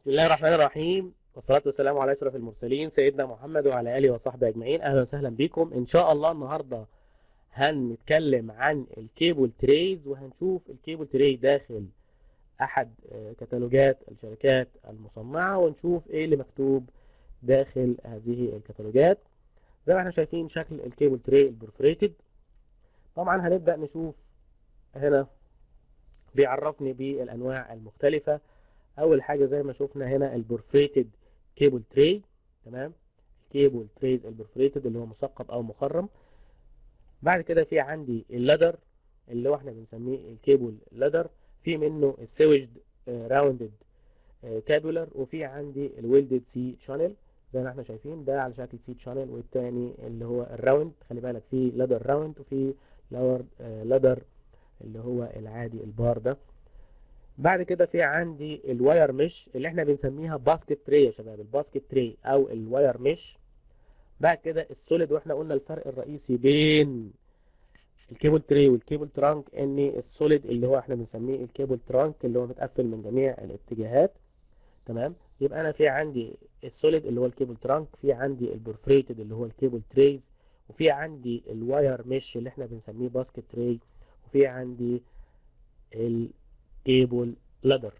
بسم الله الرحمن الرحيم والصلاة والسلام على أشرف المرسلين سيدنا محمد وعلى آله وصحبه أجمعين أهلا وسهلا بكم إن شاء الله النهاردة هنتكلم عن الكيبل تريز وهنشوف الكيبل تري داخل أحد آه، كتالوجات الشركات المصنعة ونشوف إيه اللي مكتوب داخل هذه الكتالوجات زي ما احنا شايفين شكل الكيبل تري البرفوريتد طبعا هنبدأ نشوف هنا بيعرفني بالأنواع المختلفة اول حاجه زي ما شفنا هنا البورفريتد كيبل تري تمام الكيبل تريز البورفريتد اللي هو مثقب او مخرم بعد كده في عندي اللادر اللي هو احنا بنسميه الكيبل لادر في منه السويجد راوندد تابولر وفي عندي الويلدد سي شانل زي ما احنا شايفين ده على شكل سي شانل والتاني اللي هو الراوند خلي بالك في لادر راوند وفي لور لادر اللي هو العادي البار ده بعد كده في عندي الواير مش اللي احنا بنسميها باسكت تري يا شباب الباسكت تري او الواير مش بعد كده السوليد واحنا قلنا الفرق الرئيسي بين الكيبل تري والكيبل ترانك ان السوليد اللي هو احنا بنسميه الكيبل ترانك اللي هو متقفل من جميع الاتجاهات تمام يبقى انا في عندي السوليد اللي هو الكيبل ترانك في عندي البورفريتد اللي هو الكيبل تريز وفي عندي الواير مش اللي احنا بنسميه باسكت تري وفي عندي ال كيبل لادر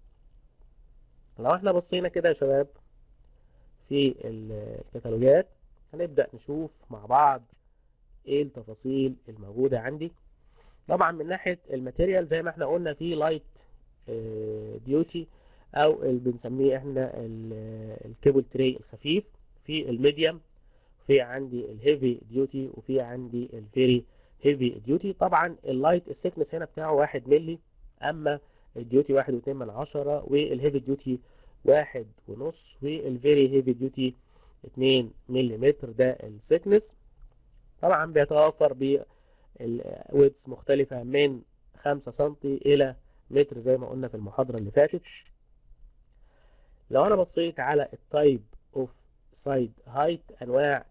لو احنا بصينا كده يا شباب في الكتالوجات هنبدأ نشوف مع بعض ايه التفاصيل الموجودة عندي طبعا من ناحية الماتيريال زي ما احنا قلنا في لايت ديوتي او اللي بنسميه احنا الكيبل تري الخفيف في الميديوم في عندي الهيفي ديوتي وفي عندي الفيري هيفي ديوتي طبعا اللايت السكنس هنا بتاعه واحد ملي اما الديوتي واحد واتنين من عشرة والهيفي ديوتي واحد ونص والفيري هيفي ديوتي اتنين مليمتر ده السكنس طبعا بيتوفر بالويدز مختلفة من خمسة سنتي إلى متر زي ما قلنا في المحاضرة اللي فاتت لو أنا بصيت على التايب اوف سايد هايت أنواع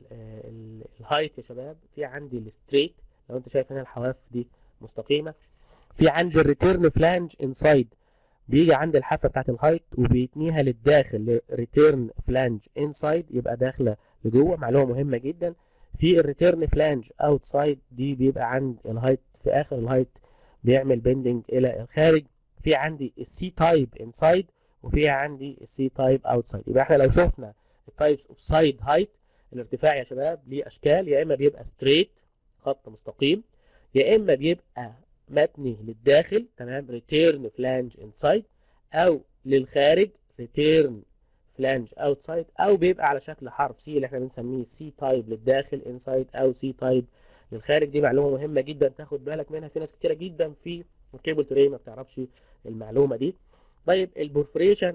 الهايت يا شباب في عندي الستريت لو أنت شايف هنا الحواف دي مستقيمة في عندي الريتيرن فلانج انسايد بيجي عند الحافه بتاعت الهايت وبيتنيها للداخل ريتيرن فلانج انسايد يبقى داخله لجوه معلومه مهمه جدا في الريتيرن فلانج اوتسايد دي بيبقى عند الهايت في اخر الهايت بيعمل بندنج الى الخارج في عندي السي تايب انسايد وفي عندي السي تايب اوتسايد يبقى احنا لو شفنا التايبس اوف سايد هايت الارتفاع يا شباب ليه اشكال يا اما بيبقى ستريت خط مستقيم يا اما بيبقى متني للداخل تمام ريتيرن فلانج انسايد او للخارج ريتيرن فلانج اوتسايد او بيبقى على شكل حرف سي اللي احنا بنسميه سي تايب للداخل انسايد او سي تايب للخارج دي معلومه مهمه جدا تاخد بالك منها في ناس كتيره جدا في الكيبل تري ما بتعرفش المعلومه دي طيب البورفريشن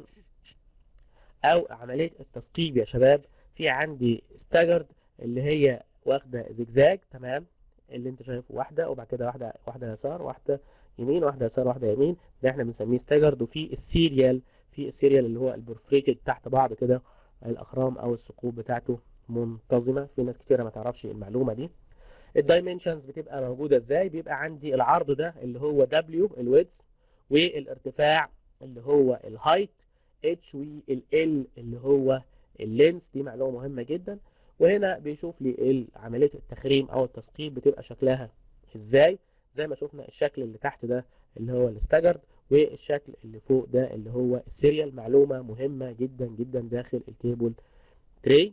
او عمليه التثقيب يا شباب في عندي ستاجرد اللي هي واخده زجزاج تمام اللي انت شايفه واحده وبعد كده واحده واحده يسار واحده يمين واحده يسار واحده يمين ده احنا بنسميه ستاجرد وفي السيريال في السيريال اللي هو البورفريتد تحت بعض كده الاخرام او الثقوب بتاعته منتظمه في ناس كتيره ما تعرفش المعلومه دي الدايمنشنز بتبقى موجوده ازاي بيبقى عندي العرض ده اللي هو دبليو الويدز والارتفاع اللي هو الهايت اتش والال اللي هو اللينس دي معلومه مهمه جدا وهنا بيشوف لي عمليه التخريم او التثقيب بتبقى شكلها ازاي زي ما شفنا الشكل اللي تحت ده اللي هو الستاجرد والشكل اللي فوق ده اللي هو السيريال معلومه مهمه جدا جدا داخل الكيبل تري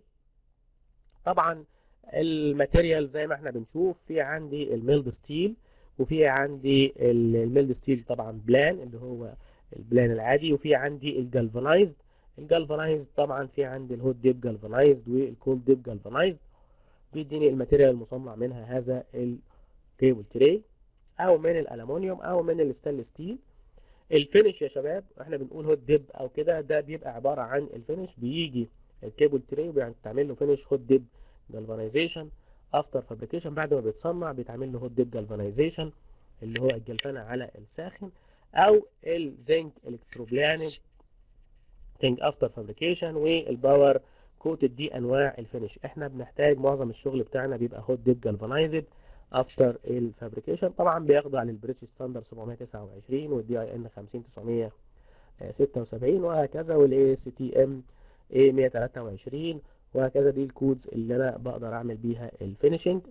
طبعا الماتيريال زي ما احنا بنشوف في عندي الميلد ستيل وفي عندي الميلد ستيل طبعا بلان اللي هو البلان العادي وفي عندي الجالفانايزد الجالفانايزد طبعا في عندي الهوت ديب جالفانايزد والكولد ديب جالفانايزد بيديني الماتيريال المصنع منها هذا الكيبل تري او من الالومنيوم او من الستانلس ستيل الفينش يا شباب احنا بنقول هوت ديب او كده ده بيبقى عباره عن الفينش بيجي الكيبل تري وبيتعمل له فينش هوت ديب جالفانيزيشن افتر فابريكيشن بعد ما بيتصنع بيتعمل له هوت ديب جالفانيزيشن اللي هو الجلفنه على الساخن او الزنك الكتروبلانيك تنج افتر فابريكيشن والباور كوتد دي انواع الفينش احنا بنحتاج معظم الشغل بتاعنا بيبقى هوت ديب جالفانايزد افتر الفابريكيشن طبعا بيخضع للبريتش ستاندرد 729 والدي اي ان 76 وهكذا والاي اس تي ام اي 123 وهكذا دي الكودز اللي انا بقدر اعمل بيها الفينيشنج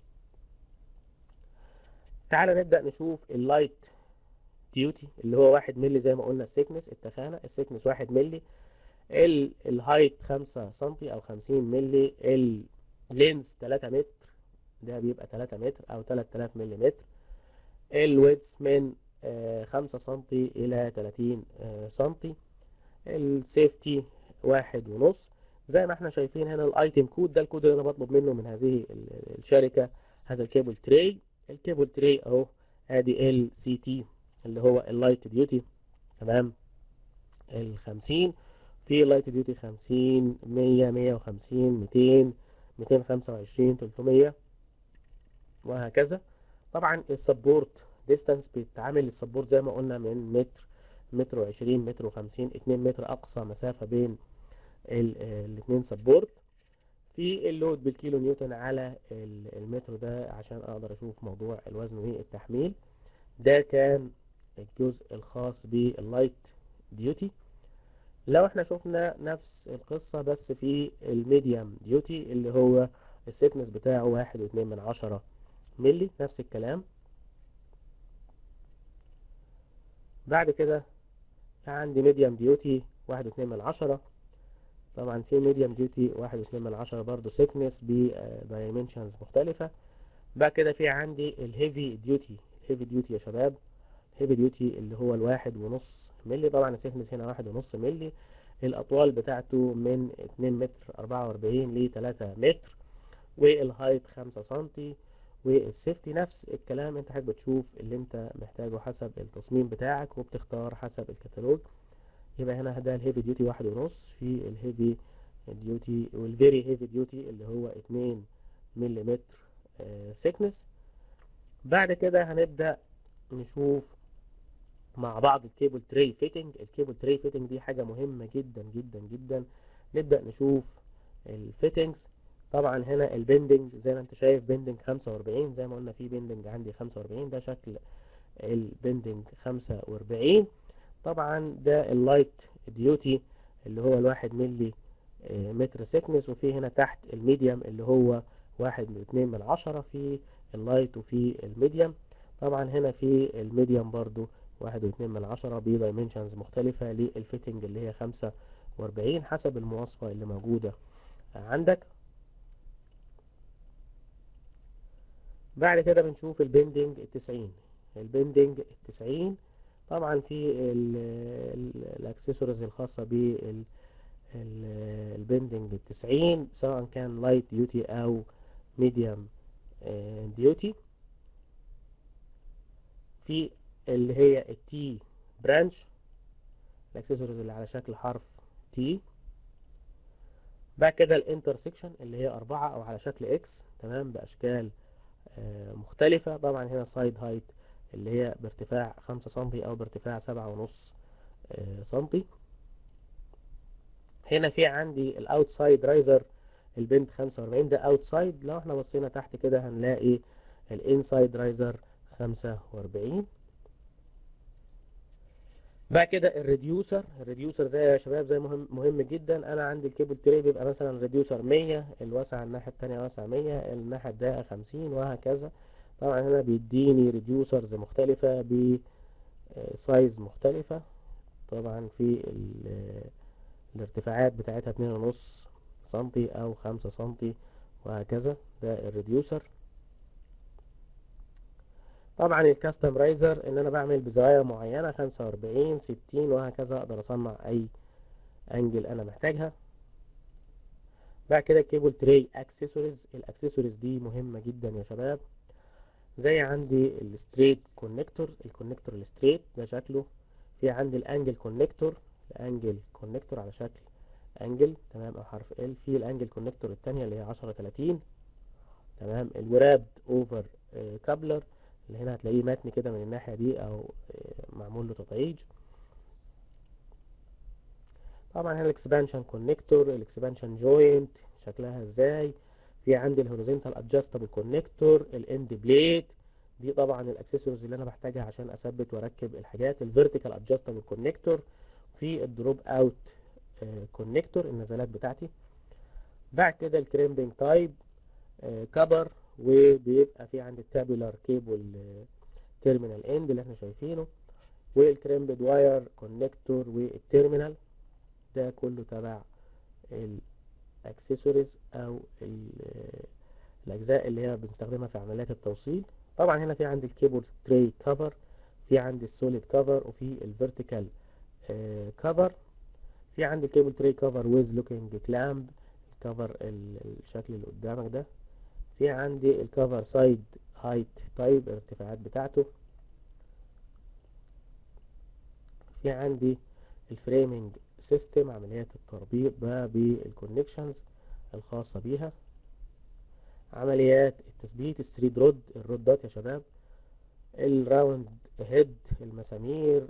تعالى نبدا نشوف اللايت ديوتي اللي هو 1 مللي زي ما قلنا السيكنس التخانه السيكنس 1 مللي الهايت 5 سم او 50 مللي اللينز 3 متر ده بيبقى 3 متر او 3000 ملم الويدز من 5 سم الى 30 سم السيفتي واحد ونص زي ما احنا شايفين هنا الايتم كود ده الكود اللي انا بطلب منه من هذه الشركه هذا الكيبل تري الكيبل تري اهو ادي ال سي تي اللي هو اللايت ديوتي تمام ال 50 في لايت ديوتي 50 100 150 200 225 300 وهكذا طبعا السبورت ديستانس بيتعامل السبورت زي ما قلنا من متر متر وعشرين متر وخمسين اتنين متر اقصى مسافة بين الاتنين سبورت في اللود بالكيلو نيوتن على المتر ده عشان اقدر اشوف موضوع الوزن والتحميل ده كان الجزء الخاص باللايت ديوتي لو احنا شفنا نفس القصة بس في الميديوم ديوتي اللي هو السيكنس بتاعه واحد واتنين من عشرة ملي نفس الكلام بعد كده عندي ميديوم ديوتي واحد واتنين من عشرة طبعا في ميديوم ديوتي واحد واتنين من عشرة برضو سيكنس بدايمنشنز مختلفة بعد كده في عندي الهيفي ديوتي الهيفي ديوتي يا شباب الهيفي ديوتي اللي هو الواحد ونص ملي طبعا السيكنس هنا واحد ونص ملي الأطوال بتاعته من اتنين متر أربعة وأربعين لتلاتة متر والهايت خمسة سنتي والسيفتي نفس الكلام انت حضرتك بتشوف اللي انت محتاجه حسب التصميم بتاعك وبتختار حسب الكتالوج يبقى هنا ده الهيفي ديوتي واحد ونص في الهيفي ديوتي والفيري هيفي ديوتي اللي هو اتنين مليمتر سيكنس بعد كده هنبدأ نشوف مع بعض الكيبل تري فيتنج الكيبل تري فيتنج دي حاجة مهمة جدا جدا جدا نبدأ نشوف الفيتنجز طبعا هنا البندنج زي ما انت شايف بندنج 45 زي ما قلنا في بندنج عندي 45 ده شكل البندنج 45 طبعا ده اللايت ديوتي اللي هو الواحد ملي متر سيكنس وفي هنا تحت الميديم اللي هو واحد من اتنين من عشرة في اللايت وفي الميديم طبعا هنا في الميديم برضو واحد واتنين من عشرة بدايمنشنز مختلفة للفيتنج اللي هي خمسة واربعين حسب المواصفة اللي موجودة عندك بعد كده بنشوف البندنج التسعين البندنج التسعين طبعا في الاكسسوارز الخاصة بالبندنج التسعين سواء كان لايت ديوتي او ميديوم ديوتي في اللي هي التي برانش الاكسسوارز اللي على شكل حرف تي بعد كده الانترسكشن اللي هي أربعة أو على شكل إكس تمام بأشكال مختلفة طبعا هنا سايد هايت اللي هي بارتفاع خمسة سنتي أو بارتفاع سبعة ونص سنتي هنا في عندي الأوتسايد رايزر البنت خمسة وأربعين ده أوتسايد لو احنا بصينا تحت كده هنلاقي الانسايد رايزر خمسة وأربعين بعد كده الريديوسر الريديوسر زي يا شباب زي مهم مهم جدا انا عندي الكيبل تري بيبقى مثلا ريديوسر 100 الواسع الناحيه الثانيه واسع 100 الناحيه الضيقه 50 وهكذا طبعا هنا بيديني ريديوسرز مختلفه بسايز مختلفه طبعا في الارتفاعات بتاعتها 2.5 سنتي او 5 سنتي وهكذا ده الريديوسر طبعا الكاستم رايزر ان انا بعمل بزوايا معينة خمسة واربعين ستين وهكذا اقدر اصنع اي انجل انا محتاجها بعد كده الكيبل تري اكسسوارز الاكسسوارز دي مهمة جدا يا شباب زي عندي الستريت كونكتور الكونكتور الستريت ده شكله في عندي الانجل كونكتور الانجل كونكتور على شكل انجل تمام او حرف ال في الانجل كونكتور التانية اللي هي عشرة تلاتين تمام الوراب اوفر كابلر اللي هنا هتلاقيه متني كده من الناحية دي او معمول له تطعيج طبعا هنا الاكسبانشن كونكتور الاكسبانشن جوينت شكلها ازاي في عندي الهوريزونتال ادجستبل كونكتور الاند بليد دي طبعا الاكسسوارز اللي انا بحتاجها عشان اثبت واركب الحاجات الفيرتيكال ادجستبل كونكتور في الدروب اوت كونكتور النزلات بتاعتي بعد كده الكريمبنج تايب كبر وبيبقى في عندي التابولار كيبل تيرمينال اند اللي احنا شايفينه والكريمبد واير كونكتور والتيرمينال ده كله تبع الاكسسوارز او الاجزاء اللي هي بنستخدمها في عمليات التوصيل طبعا هنا في عندي الكيبل تري كفر في عندي السوليد كفر وفي الفيرتيكال كفر في عندي الكيبل تري كفر ويز لوكينج كلامب الكفر الشكل اللي قدامك ده في عندي الكفر سايد هايت تايب الارتفاعات بتاعته في عندي الفريمنج سيستم عمليات التربيط بقى بالكونكشنز الخاصة بيها عمليات التثبيت الثريد رود الرودات يا شباب الراوند هيد المسامير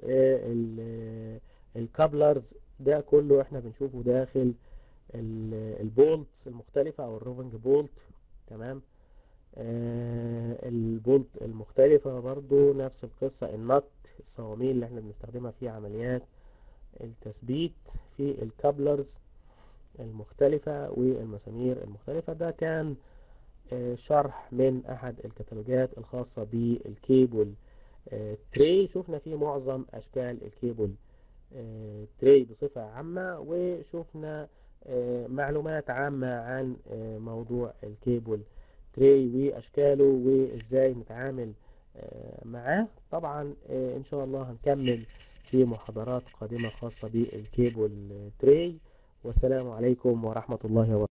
الكابلرز ده كله احنا بنشوفه داخل البولتس المختلفة او الروفنج بولت تمام آه البولت المختلفة برضو نفس القصة النط الصواميل اللي احنا بنستخدمها في عمليات التثبيت في الكابلرز المختلفة والمسامير المختلفة ده كان آه شرح من احد الكتالوجات الخاصة بالكيبل آه تري شفنا فيه معظم اشكال الكيبل تري بصفة عامة وشفنا معلومات عامة عن موضوع الكيبل تري واشكاله وازاي نتعامل معاه طبعا ان شاء الله هنكمل في محاضرات قادمة خاصة بالكيبل تري والسلام عليكم ورحمة الله وبركاته